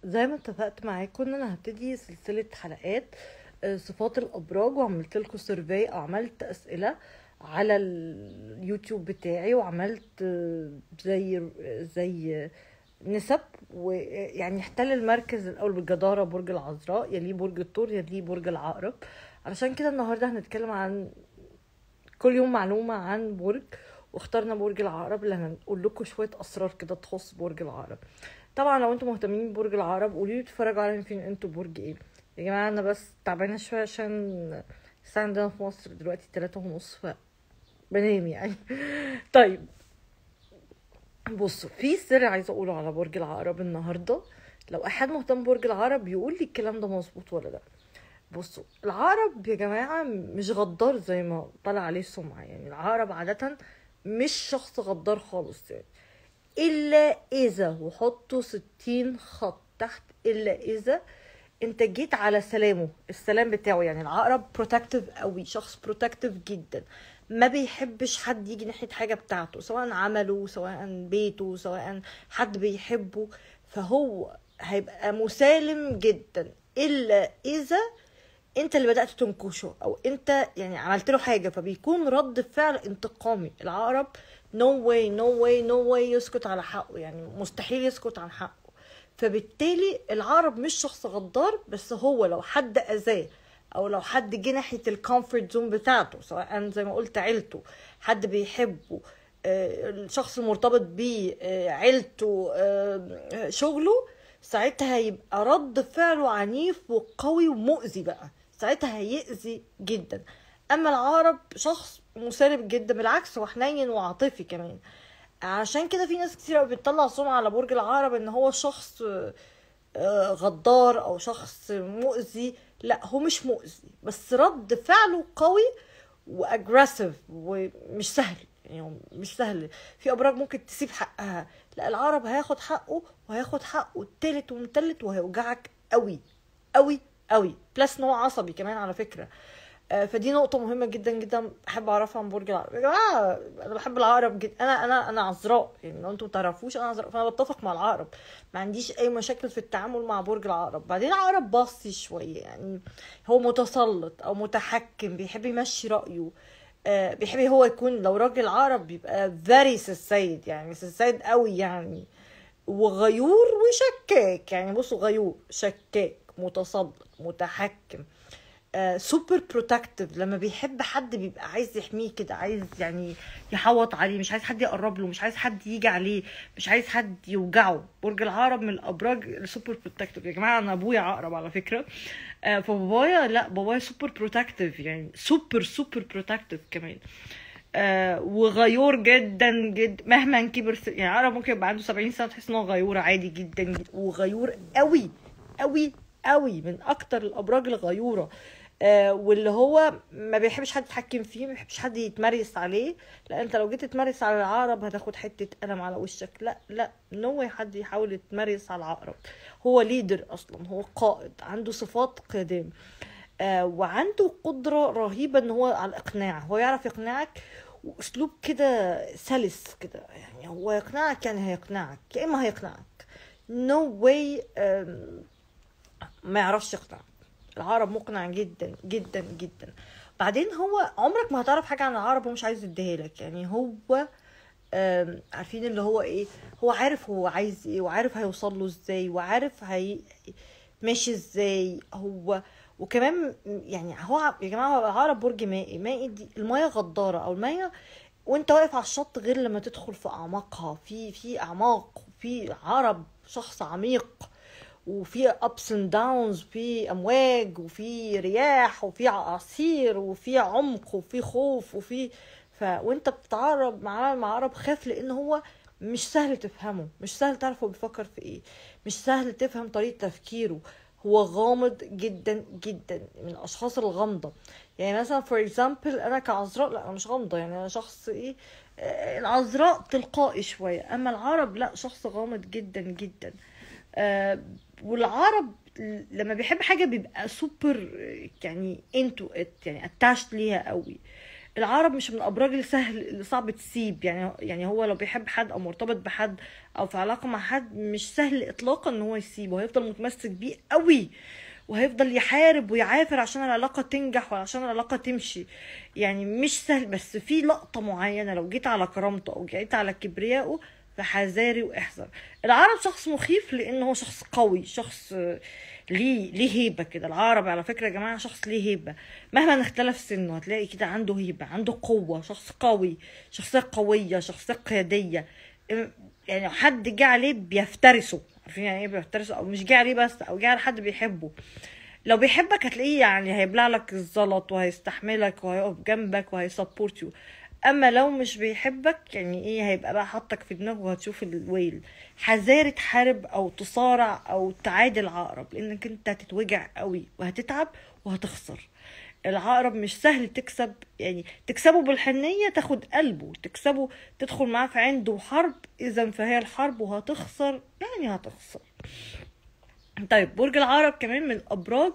زي ما اتفقت معاكم ان انا هبتدي سلسله حلقات آه، صفات الابراج وعملت لكم سيرفي او عملت اسئله على اليوتيوب بتاعي وعملت آه، زي زي نسب ويعني احتل المركز الاول بالجداره برج العذراء يليه برج الثور يليه برج العقرب علشان كده النهارده هنتكلم عن كل يوم معلومه عن برج واخترنا برج العقرب اللي هنقول لكم شويه اسرار كده تخص برج العقرب طبعا لو انتم مهتمين ببرج العقرب قولوا لي تتفرجوا على فين انتوا برج ايه يا جماعه انا بس تعبانه شويه عشان الساعه عندنا في مصر دلوقتي تلاتة ونص ف بنام يعني طيب بصوا في سر عايزه اقوله على برج العقرب النهارده لو احد مهتم ببرج العقرب يقول لي الكلام ده مظبوط ولا لا بصوا العقرب يا جماعه مش غدار زي ما طلع عليه السمعه يعني العقرب عاده مش شخص غدار خالص يعني الا اذا وحطوا ستين خط تحت الا اذا انت جيت على سلامه السلام بتاعه يعني العقرب بروتكتيف قوي شخص بروتكتيف جدا ما بيحبش حد يجي ناحيه حاجه بتاعته سواء عمله سواء بيته سواء حد بيحبه فهو هيبقى مسالم جدا الا اذا انت اللي بدات تنكشه او انت يعني عملت له حاجه فبيكون رد فعل انتقامي العقرب نو واي نو واي نو واي يسكت على حقه يعني مستحيل يسكت عن حقه فبالتالي العقرب مش شخص غدار بس هو لو حد اذاه او لو حد جه ناحيه الكومفورت زون بتاعته سواء زي ما قلت عيلته حد بيحبه آه، الشخص المرتبط بيه آه، عيلته آه، شغله ساعتها هيبقى رد فعله عنيف وقوي ومؤذي بقى ساعتها هيأذي جدا اما العقرب شخص مسالم جدا بالعكس هو حنين وعاطفي كمان عشان كده في ناس كتير قوي بتطلع سمعة على برج العقرب ان هو شخص آه، غدار او شخص مؤذي لا هو مش مؤذي بس رد فعله قوي واجريسيف ومش سهل يعني هو مش سهل في ابراج ممكن تسيب حقها لا العرب هياخد حقه وهياخد حقه التالت ومتلت وهيوجعك قوي قوي قوي بلس ان هو عصبي كمان على فكره آه، فدي نقطة مهمة جدا جدا بحب اعرفها عن برج العقرب يا جماعة انا بحب العقرب جدا انا انا انا عذراء يعني لو انتم تعرفوش انا عذراء فانا بتفق مع العقرب ما عنديش اي مشاكل في التعامل مع برج العقرب بعدين العقرب باصي شوية يعني هو متسلط او متحكم بيحب يمشي رأيه آه، بيحب هو يكون لو راجل عقرب بيبقى فيري السيد يعني السيد قوي يعني وغيور وشكاك يعني بصوا غيور شكاك متسلط متحكم سوبر بروتكتيف لما بيحب حد بيبقى عايز يحميه كده عايز يعني يحوط عليه مش عايز حد يقرب له مش عايز حد يجي عليه مش عايز حد يوجعه برج العقرب من الابراج السوبر بروتكتيف يا جماعه انا ابويا عقرب على فكره آه، فبابايا لا بابايا سوبر بروتكتيف يعني سوبر سوبر بروتكتيف كمان آه وغيور جدا جدا مهما كبر س- يعني عقرب ممكن يبقى عنده 70 سنه تحس ان هو غيور عادي جدا, جدا وغيور قوي قوي قوي من اكتر الابراج الغيوره آه واللي هو ما بيحبش حد يتحكم فيه ما بيحبش حد يتمرس عليه لا انت لو جيت تتمرس على العقرب هتاخد حته قلم على وشك لا لا نو حد يحاول يتمرس على العقرب هو ليدر اصلا هو قائد عنده صفات قياديه آه وعنده قدره رهيبه ان هو على الاقناع هو يعرف يقنعك واسلوب كده سلس كده يعني هو يقنعك يعني هيقنعك يا اما هيقنعك نو no واي ما يعرفش يقنعك العرب مقنع جدا جدا جدا بعدين هو عمرك ما هتعرف حاجه عن العرب ومش عايز يديها لك يعني هو آم، عارفين اللي هو ايه هو عارف هو عايز ايه وعارف هيوصل له ازاي وعارف هي ماشي ازاي هو وكمان يعني هو ع- يا جماعه هو العرب برج مائي مائي دي المايه غداره او المايه وانت واقف على الشط غير لما تدخل في اعماقها في في اعماق في عرب شخص عميق وفي ups and downs في امواج وفي رياح وفي اعاصير وفي عمق وفي خوف وفي ف وانت بتتعرب معاه مع عرب خاف لان هو مش سهل تفهمه مش سهل تعرف هو بيفكر في ايه مش سهل تفهم طريقة تفكيره هو غامض جدا جدا من الاشخاص الغامضة يعني مثلا فور اكزامبل انا كعذراء لا انا مش غامضة يعني انا شخص ايه آه، العذراء تلقائي شوية اما العرب لا شخص غامض جدا جدا آه، والعرب لما بيحب حاجه بيبقى سوبر يعني انتو ات يعني اتاشت ليها قوي العقرب مش من الابراج اللي سهل اللي صعب تسيب يعني يعني هو لو بيحب حد او مرتبط بحد او في علاقه مع حد مش سهل اطلاقا ان هو يسيبه هيفضل متمسك بيه قوي وهيفضل يحارب ويعافر عشان العلاقه تنجح وعشان العلاقه تمشي يعني مش سهل بس في لقطه معينه لو جيت على كرامته او جيت على كبريائه فحذاري واحذر العرب شخص مخيف لانه هو شخص قوي شخص ليه ليه هيبه كده العربي على فكره يا جماعه شخص ليه هيبه مهما نختلف سنه هتلاقي كده عنده هيبه عنده قوه شخص قوي شخصيه قويه شخصيه قياديه يعني حد جه عليه بيفترسه عارفين يعني ايه بيفترسه او مش جه عليه بس او جه على حد بيحبه لو بيحبك هتلاقيه يعني هيبلع لك الزلط وهيستحملك وهيقف جنبك وهيسبورت يو اما لو مش بيحبك يعني ايه هيبقى بقى حطك في دماغه وهتشوف الويل حذاري تحارب او تصارع او تعادل عقرب لانك انت هتتوجع قوي وهتتعب وهتخسر العقرب مش سهل تكسب يعني تكسبه بالحنية تاخد قلبه تكسبه تدخل معاه في عنده حرب اذا فهي الحرب وهتخسر يعني هتخسر طيب برج العقرب كمان من الابراج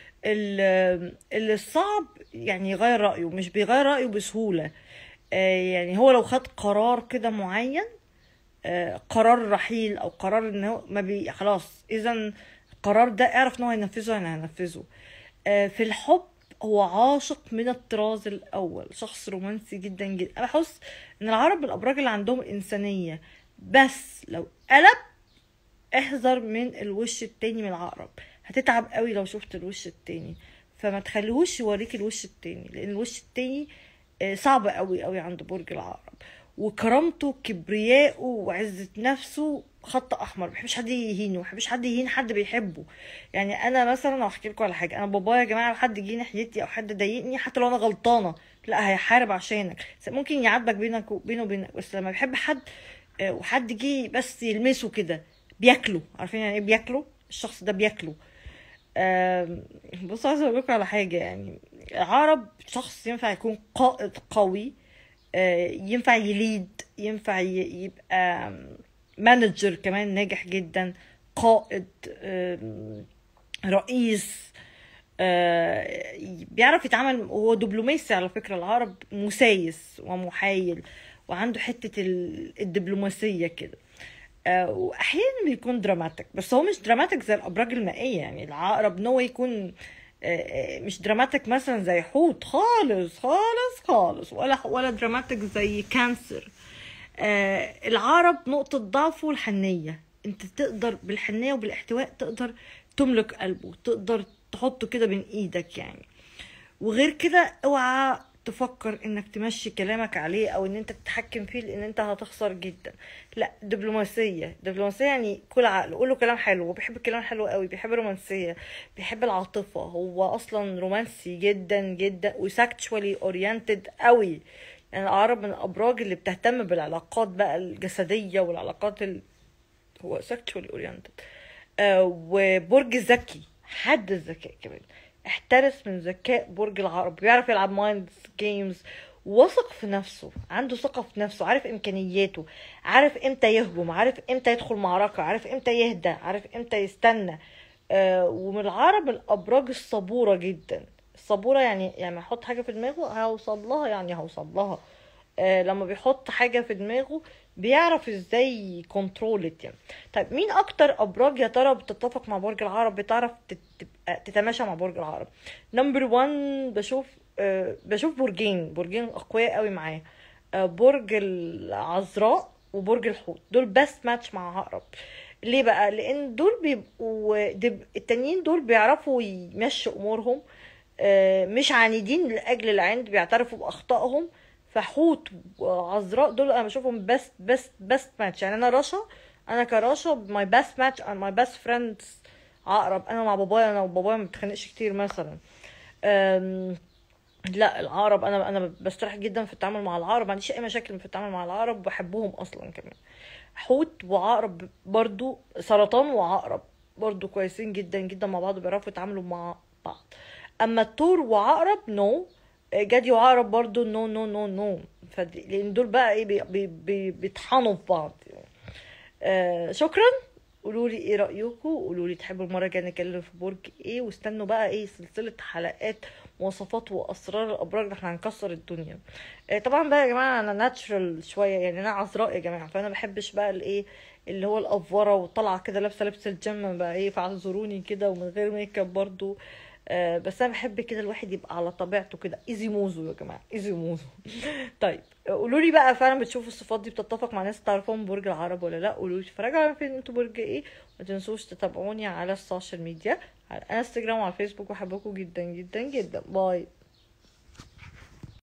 اللي صعب يعني يغير رأيه مش بيغير رأيه بسهولة آه، يعني هو لو خد قرار كده معين آه، قرار رحيل او قرار ان هو ما بي خلاص اذا القرار ده اعرف ان هو هينفذه انا هنفذه آه، في الحب هو عاشق من الطراز الاول شخص رومانسي جدا جدا انا بحس ان العرب الابراج اللي عندهم انسانيه بس لو قلب احذر من الوش التاني من العقرب هتتعب قوي لو شفت الوش التاني فما تخليهوش يوريك الوش التاني لان الوش التاني آه، صعب قوي قوي عند برج العقرب وكرامته كبريائه وعزة نفسه خط احمر ما بحبش حد يهينه ما بحبش حد يهين حد بيحبه يعني انا مثلا احكي لكم على حاجه انا بابايا يا جماعه لو حد جه ناحيتي او حد ضايقني حتى لو انا غلطانه لا هيحارب عشانك ممكن يعاتبك بينك وبينه وبينك بس لما بيحب حد آه، وحد جه بس يلمسه كده بياكله عارفين يعني ايه بياكله الشخص ده بياكله بصوا عايزه اقول لكم على حاجه يعني عرب شخص ينفع يكون قائد قوي آه، ينفع يليد ينفع يبقى مانجر كمان ناجح جدا قائد رئيس آه، بيعرف يتعامل هو دبلوماسي على فكرة العرب مسايس ومحايل وعنده حتة الدبلوماسية كده آه، واحيانا بيكون دراماتيك بس هو مش دراماتيك زي الابراج المائيه يعني العقرب نو يكون آه، مش دراماتيك مثلا زي حوت خالص خالص خالص ولا ولا دراماتيك زي كانسر آه، العرب نقطة ضعفه الحنية انت تقدر بالحنية وبالاحتواء تقدر تملك قلبه تقدر تحطه كده بين ايدك يعني وغير كده اوعى تفكر انك تمشي كلامك عليه او ان انت تتحكم فيه لان انت هتخسر جدا لا دبلوماسيه دبلوماسيه يعني كل عقل قول له كلام حلو هو بيحب الكلام حلو قوي بيحب الرومانسيه بيحب العاطفه هو اصلا رومانسي جدا جدا وسكتشوالي اورينتد قوي يعني العرب من الابراج اللي بتهتم بالعلاقات بقى الجسديه والعلاقات ال... هو سكتشوالي اورينتد آه وبرج ذكي حد الذكاء كمان احترس من ذكاء برج العقرب بيعرف يلعب مايند جيمز واثق في نفسه عنده ثقة في نفسه عارف إمكانياته عارف إمتى يهجم عارف إمتى يدخل معركة عارف إمتى يهدى عارف إمتى يستنى آه ومن العرب الأبراج الصبورة جدا الصبورة يعني يعني يحط حاجة في دماغه هوصل لها يعني هوصل لها آه لما بيحط حاجة في دماغه بيعرف ازاي يكونترول يعني طيب مين اكتر ابراج يا ترى بتتفق مع برج العرب بتعرف تبقى تتماشى مع برج العرب نمبر 1 بشوف أه بشوف برجين برجين اقوياء قوي معاه أه برج العذراء وبرج الحوت دول بس ماتش مع عقرب ليه بقى لان دول بيبقوا التانيين دول بيعرفوا يمشوا امورهم أه مش عنيدين لاجل العند بيعترفوا باخطائهم فحوت وعذراء دول انا بشوفهم بست بست بست ماتش يعني انا رشا انا كرشا ماي بست ماتش اند ماي بست فريندز عقرب انا مع بابايا انا وبابايا ما بنتخانقش كتير مثلا لا العقرب انا انا بستريح جدا في التعامل مع العقرب ما عنديش اي مشاكل في التعامل مع العقرب وبحبهم اصلا كمان حوت وعقرب برضو سرطان وعقرب برضو كويسين جدا جدا مع بعض بيعرفوا يتعاملوا مع بعض اما التور وعقرب نو no. جدي وعقرب برضو نو نو نو نو لان دول بقى ايه بي بي بيطحنوا في بعض آه شكرا قولوا لي ايه رايكم قولوا لي تحبوا المره الجايه نتكلم في برج ايه واستنوا بقى ايه سلسله حلقات مواصفات واسرار الابراج ده احنا هنكسر الدنيا آه، طبعا بقى يا جماعه انا ناتشرال شويه يعني انا عذراء يا جماعه فانا ما بحبش بقى الايه اللي هو الافوره وطالعه كده لابسه لبس الجيم بقى ايه فاعذروني كده ومن غير ميك اب برضو آه بس انا بحب كده الواحد يبقى على طبيعته كده ايزي موزو يا جماعه ايزي موزو طيب قولوا لي بقى فعلا بتشوفوا الصفات دي بتتفق مع ناس تعرفوهم برج العرب ولا لا قولوا لي اتفرجوا على فين انتوا برج ايه ما تنسوش تتابعوني على السوشيال ميديا على انستجرام وعلى الفيسبوك بحبكم جدا جدا جدا باي